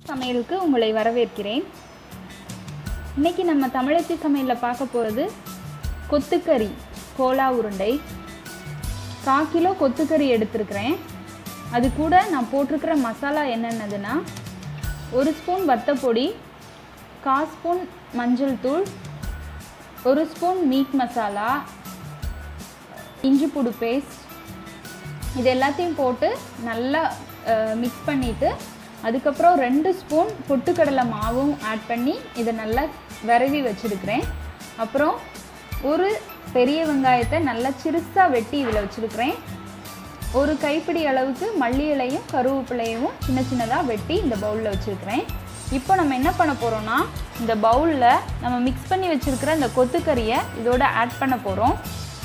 சமையலுக்கு உங்களை வரவேற்கிறேன் இன்னைக்கு நம்ம தமிழச்சி சமையலில் பார்க்க போகிறது கொத்துக்கறி கோலா உருண்டை கா கிலோ கொத்துக்கறி எடுத்திருக்கிறேன் அது கூட நான் போட்டிருக்கிற மசாலா என்னென்னதுன்னா ஒரு ஸ்பூன் வத்தப்பொடி கா ஸ்பூன் மஞ்சள் தூள் ஒரு ஸ்பூன் மீட் மசாலா இஞ்சி பூடு பேஸ்ட் இது எல்லாத்தையும் போட்டு நல்லா மிக்ஸ் பண்ணிவிட்டு அதுக்கப்புறம் ரெண்டு ஸ்பூன் பொட்டுக்கடலை மாவும் ஆட் பண்ணி இதை நல்லா விரவி வச்சுருக்கிறேன் அப்புறம் ஒரு பெரிய வெங்காயத்தை நல்லா சிறுசாக வெட்டி இதில் வச்சுருக்கிறேன் ஒரு கைப்பிடி அளவுக்கு மல்லி இலையும் கருவேப்பிலையும் சின்ன சின்னதாக வெட்டி இந்த பவுலில் வச்சுருக்கிறேன் இப்போ நம்ம என்ன பண்ண போகிறோம்னா இந்த பவுலில் நம்ம மிக்ஸ் பண்ணி வச்சுருக்கிற இந்த கொத்துக்கறியை இதோட ஆட் பண்ண போகிறோம்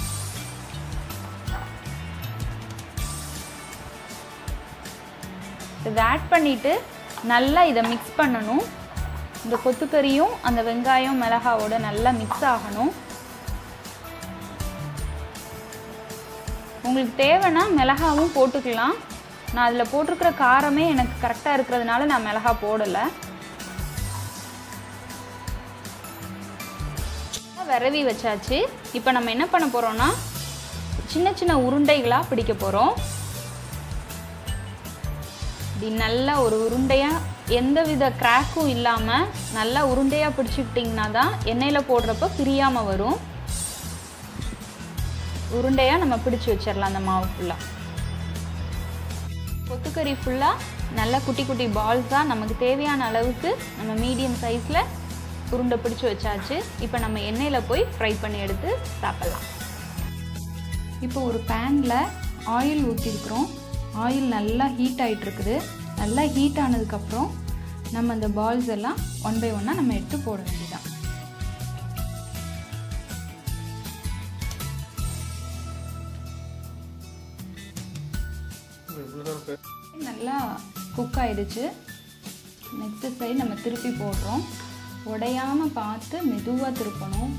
இதை ஆட் பண்ணிவிட்டு நல்லா இதை மிக்ஸ் பண்ணணும் இந்த கொத்துக்கறியும் அந்த வெங்காயம் மிளகாவோட நல்லா மிக்ஸ் ஆகணும் உங்களுக்கு தேவைன்னா மிளகாவும் போட்டுக்கலாம் நான் அதில் போட்டிருக்கிற காரமே எனக்கு கரெக்டாக இருக்கிறதுனால நான் மிளகா போடலை விரவி வச்சாச்சு இப்போ நம்ம என்ன பண்ண போகிறோம்னா சின்ன சின்ன உருண்டைகளாக பிடிக்க போகிறோம் இப்படி நல்லா ஒரு உருண்டையாக எந்த வித கிராக்கும் இல்லாமல் நல்லா உருண்டையாக பிடிச்சிக்கிட்டிங்கன்னா தான் எண்ணெயில் போடுறப்ப பிரியாமல் வரும் உருண்டையாக நம்ம பிடிச்சி வச்சிடலாம் அந்த மாவு ஃபுல்லாக கொத்துக்கறி ஃபுல்லாக நல்லா குட்டி குட்டி பால்ஸாக நமக்கு தேவையான அளவுக்கு நம்ம மீடியம் சைஸில் உருண்டை பிடிச்சி வச்சாச்சு இப்போ நம்ம எண்ணெயில் போய் ஃப்ரை பண்ணி எடுத்து சாப்பிட்லாம் இப்போ ஒரு பேனில் ஆயில் ஊற்றிருக்கிறோம் ஆயில் நல்லா ஹீட் ஆகிட்டுருக்குது நல்லா ஹீட் ஆனதுக்கப்புறம் நம்ம அந்த பால்ஸ் எல்லாம் ஒன் பை ஒன்னாக நம்ம எடுத்து போட வேண்டியதான் நல்லா குக் ஆயிடுச்சு நெக்ஸ்ட் சைடு நம்ம திருப்பி போடுறோம் உடையாமல் பார்த்து மெதுவாக திருப்பணும்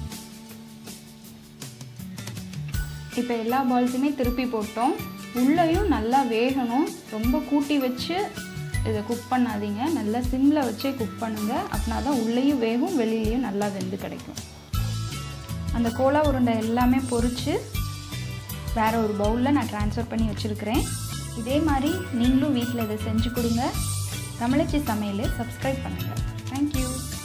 இப்போ எல்லா பால்ஸுமே திருப்பி போட்டோம் உள்ளேயும் நல்லா வேகணும் ரொம்ப கூட்டி வச்சு இதை குக் பண்ணாதீங்க நல்லா சிம்மில் வச்சே குக் பண்ணுங்கள் அப்படின்னா தான் உள்ளேயும் வேகும் வெளியிலையும் நல்லா வெந்து கிடைக்கும் அந்த கோலா உருண்டை எல்லாமே பொரித்து வேறு ஒரு பவுலில் நான் ட்ரான்ஸ்ஃபர் பண்ணி வச்சுருக்கிறேன் இதே மாதிரி நீங்களும் வீட்டில் இதை செஞ்சு கொடுங்க தமிழச்சி சமையலை சப்ஸ்கிரைப் பண்ணுங்கள் தேங்க்யூ